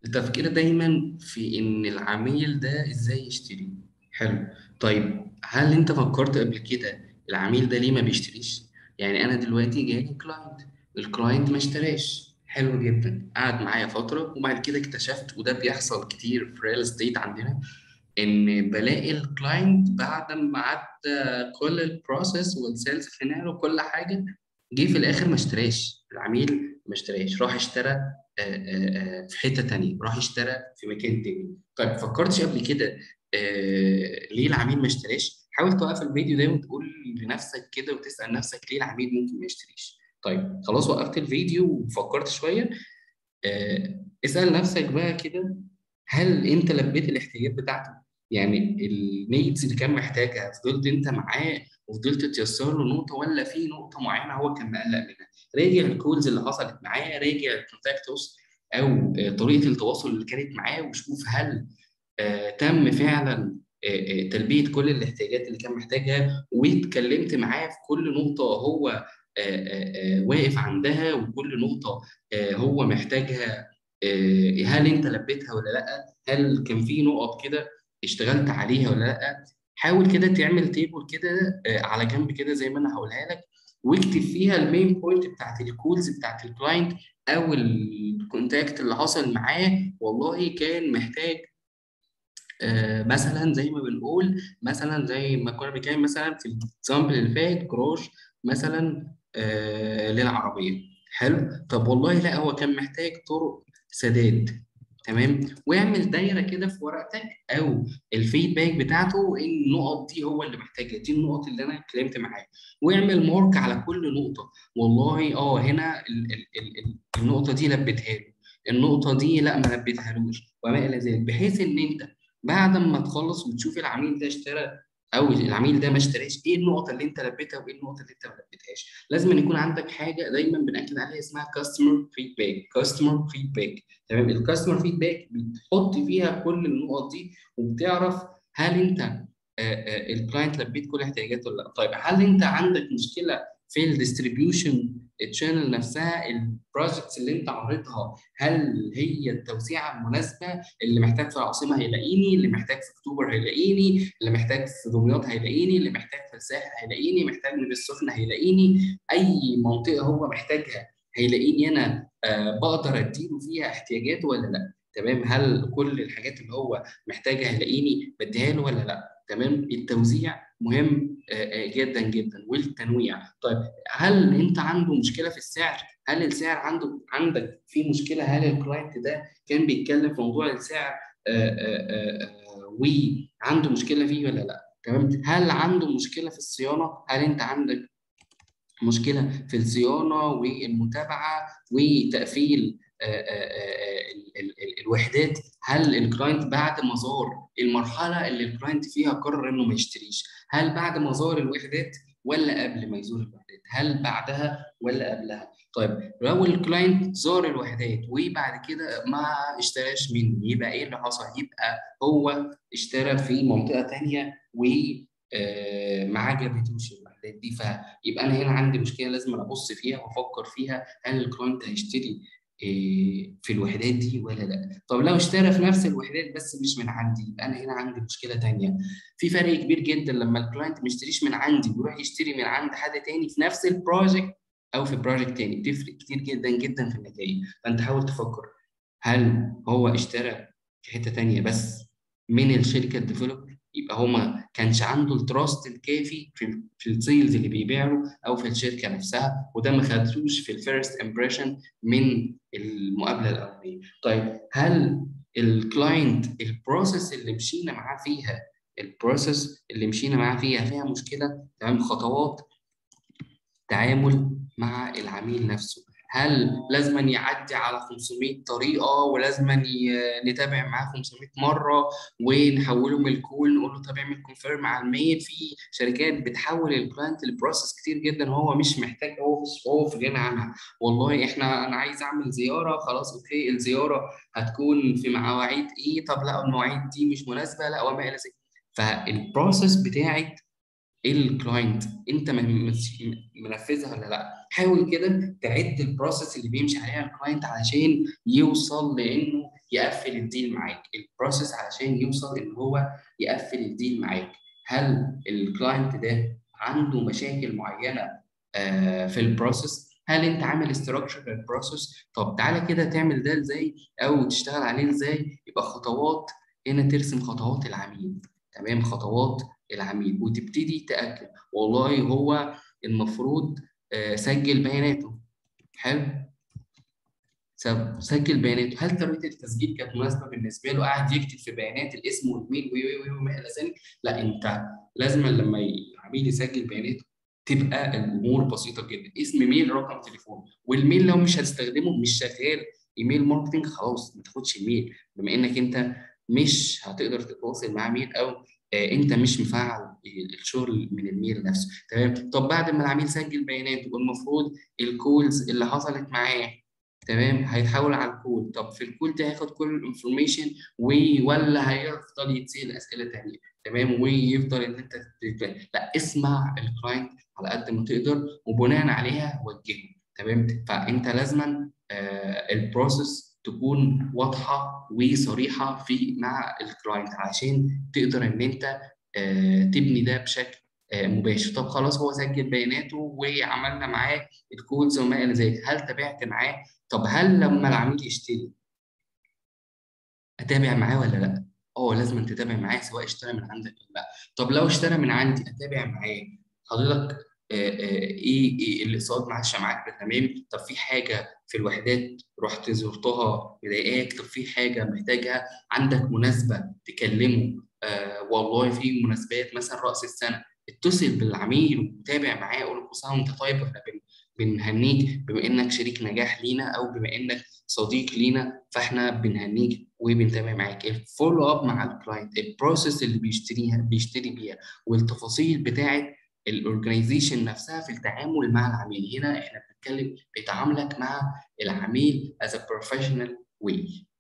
التفكير دايما في ان العميل ده ازاي يشتري حلو طيب هل انت فكرت قبل كده العميل ده ليه ما بيشتريش يعني انا دلوقتي جالي كلاينت الكلاينت ما اشتراش حلو جدا قعد معايا فتره وبعد كده اكتشفت وده بيحصل كتير في ريال استيت عندنا ان بلاقي الكلاينت بعد ما عدى كل البروسيس والسيلز خناقه وكل حاجه جه في الاخر ما اشتراش العميل ما اشتراش راح اشترى آه، آه، آه، في حته تانيه راح اشترى في مكان تاني طيب فكرتش قبل كده آه، ليه العميل ما اشتراش حاول توقف الفيديو ده وتقول لنفسك كده وتسال نفسك ليه العميل ممكن ما يشتريش طيب خلاص وقفت الفيديو وفكرت شويه آه، اسال نفسك بقى كده هل انت لبيت الاحتياجات بتاعته يعني النيدز اللي كان محتاجها فضلت انت معاه وفضلت تيسر له نقطه ولا في نقطه معينه هو كان مقلق منها راجع الكولز اللي حصلت معاه راجع الكونتاكتوس او آه، طريقه التواصل اللي كانت معاه وشوف هل آه، تم فعلا آه، آه، تلبيه كل الاحتياجات اللي كان محتاجها واتكلمت معاه في كل نقطه هو آه، آه، آه، واقف عندها وكل نقطه آه، هو محتاجها آه، هل انت لبيتها ولا لا هل كان في نقط كده اشتغلت عليها ولا لا حاول كده تعمل تيبل كده آه، على جنب كده زي ما انا هقولها لك واكتب فيها المين بوينت بتاعت الكولز بتاعت الكلاينت او الكونتاكت اللي حصل معاه والله كان محتاج آه، مثلا زي ما بنقول مثلا زي ما كنا بنتكلم مثلا في الاكزامبل اللي فات جروش مثلا آه، للعربيه حلو طب والله لا هو كان محتاج طرق سداد تمام واعمل دايره كده في ورقتك او الفيدباك بتاعته ان النقط دي هو اللي محتاجها دي النقط اللي انا اتكلمت معاه واعمل مارك على كل نقطه والله اه هنا ال ال ال ال النقطه دي لبيتها له النقطه دي لا ما لبيتهالوش وما الى ذلك بحيث ان انت بعد ما تخلص وتشوف العميل ده اشترى او العميل ده ما اشتراش ايه النقط اللي انت لبيتها وايه النقط اللي انت ما لبيتهاش لازم أن يكون عندك حاجه دايما بنأكد عليها اسمها كاستمر فيدباك كاستمر فيدباك تمام الكاستمر فيدباك بتحط فيها كل النقط دي وبتعرف هل انت الكلاينت لبيت كل احتياجاته ولا لا طيب هل انت عندك مشكله في الديستريبيوشن الشانل نفسها البروجكتس اللي انت عارضها هل هي التوسيعه المناسبه اللي محتاج في العاصمه هيلاقيني اللي محتاج في اكتوبر هيلاقيني اللي محتاج في دمياط هيلاقيني اللي محتاج في الساحل هيلاقيني محتاج من السخنه هيلاقيني اي منطقه هو محتاجها هيلاقيني انا آه بقدر اديله فيها احتياجاته ولا لا تمام هل كل الحاجات اللي هو محتاجها هيلاقيني بديها له ولا لا تمام التوزيع مهم جدا جدا والتنويع طيب هل انت عنده مشكله في السعر هل السعر عنده عندك في مشكله هل الكلاينت ده كان بيتكلم في موضوع السعر وعنده مشكله فيه ولا لا تمام هل عنده مشكله في الصيانه هل انت عندك مشكله في الصيانه والمتابعه وتقفيل الوحدات هل الكلاينت بعد ما زار المرحله اللي الكلاينت فيها قرر انه ما يشتريش هل بعد ما زار الوحدات ولا قبل ما يزور الوحدات هل بعدها ولا قبلها طيب لو الكلاينت زار الوحدات وبعد كده ما اشتراش مني يبقى ايه اللي حصل يبقى هو اشترى في منطقه ثانيه و ما عجبتوش الوحدات دي فيبقى انا هنا عندي مشكله لازم ابص فيها وافكر فيها هل الكلاينت هيشتري في الوحدات دي ولا لا طب لو اشترى في نفس الوحدات بس مش من عندي يبقى انا هنا عندي مشكله تانية في فرق كبير جدا لما الكلاينت ما يشتريش من عندي ويروح يشتري من عند حد تاني في نفس البروجكت او في بروجكت تاني بتفرق كتير جدا جدا في النتائج فانت حاول تفكر هل هو اشترى في حته تانية بس من الشركه الديفلوبر يبقى هو ما كانش عنده التراست الكافي في في السيلز اللي بيبيعه او في الشركه نفسها وده ما خدتوش في الفيرست امبريشن من المقابله الاولانيه طيب هل الكلاينت البروسيس اللي مشينا معاه فيها البروسيس اللي مشينا معاه فيها فيها مشكله تمام خطوات تعامل مع العميل نفسه هل لازما يعدي على 500 طريقه ولازما نتابع معاه 500 مره ونحوله من الكول نقول له طب اعمل كونفيرم على الميل في شركات بتحول الكلاينت لبروسيس كتير جدا هو مش محتاج هو هو في غنى عنها والله احنا انا عايز اعمل زياره خلاص اوكي الزياره هتكون في مواعيد ايه طب لا المواعيد دي مش مناسبه لا وما الى ذلك فالبروسيس بتاعت الكلاينت انت منفذها ولا لا حاول كده تعد البروسيس اللي بيمشي عليها الكلاينت علشان يوصل لانه يقفل الديل معاك البروسيس علشان يوصل ان هو يقفل الديل معاك هل الكلاينت ده عنده مشاكل معينه آه، في البروسيس هل انت عامل استراكشر للبروسيس طب تعالى كده تعمل ده ازاي او تشتغل عليه ازاي يبقى خطوات هنا ترسم خطوات العميل تمام خطوات العميل وتبتدي تاكد والله هو المفروض آه، سجل بياناته حلو سب- سجل بياناته هل طريقه التسجيل كانت مناسبه بالنسبه له قاعد يكتب في بيانات الاسم والميل وي وي وي وما الى ذلك لا انت لازم لما العميل يسجل بياناته تبقى الامور بسيطه جدا اسم ميل رقم تليفون والميل لو مش هتستخدمه مش شغال ايميل ماركتنج خلاص ما تاخدش الميل بما انك انت مش هتقدر تتواصل مع ميل او آه، انت مش مفعل الشغل من الميل نفسه تمام طب بعد ما العميل سجل بياناته والمفروض الكولز اللي حصلت معاه تمام هيتحول على الكول طب في الكول ده هياخد كل الانفورميشن ولا هيفضل يتسال اسئله ثانيه تمام ويفضل ان انت تت- لا اسمع الكلاينت على قد ما تقدر وبناء عليها وجهه تمام فانت لازما آه البروسيس تكون واضحه وصريحه في مع الكلاينت عشان تقدر ان انت آه تبني ده بشكل آه مباشر طب خلاص هو سجل بياناته وعملنا معاه الكولز وما الى ذلك هل تابعت معاه طب هل لما العميل يشتري اتابع معاه ولا لا؟ اه لازم تتابع معاه سواء اشترى من عندك ولا لا طب لو اشترى من عندي اتابع معاه حضرتك آه، آه، ايه ايه الاقساط ماشيه معاك تمام طب في حاجه في الوحدات رحت زرتها مضايقاك طب في حاجه محتاجها عندك مناسبه تكلمه آه والله في مناسبات مثلا راس السنه اتصل بالعميل وتابع معاه قول له كل سنه وانت طيب احنا بن- بنهنيك بما انك شريك نجاح لينا او بما انك صديق لينا فاحنا بنهنيك وبنتابع معاك الفولو اب مع الكلاينت البروسيس اللي بيشتريها بيشتري بيها والتفاصيل بتاعه الاورجنايزيشن نفسها في التعامل مع العميل هنا احنا بنتكلم بتعاملك مع العميل as a professional way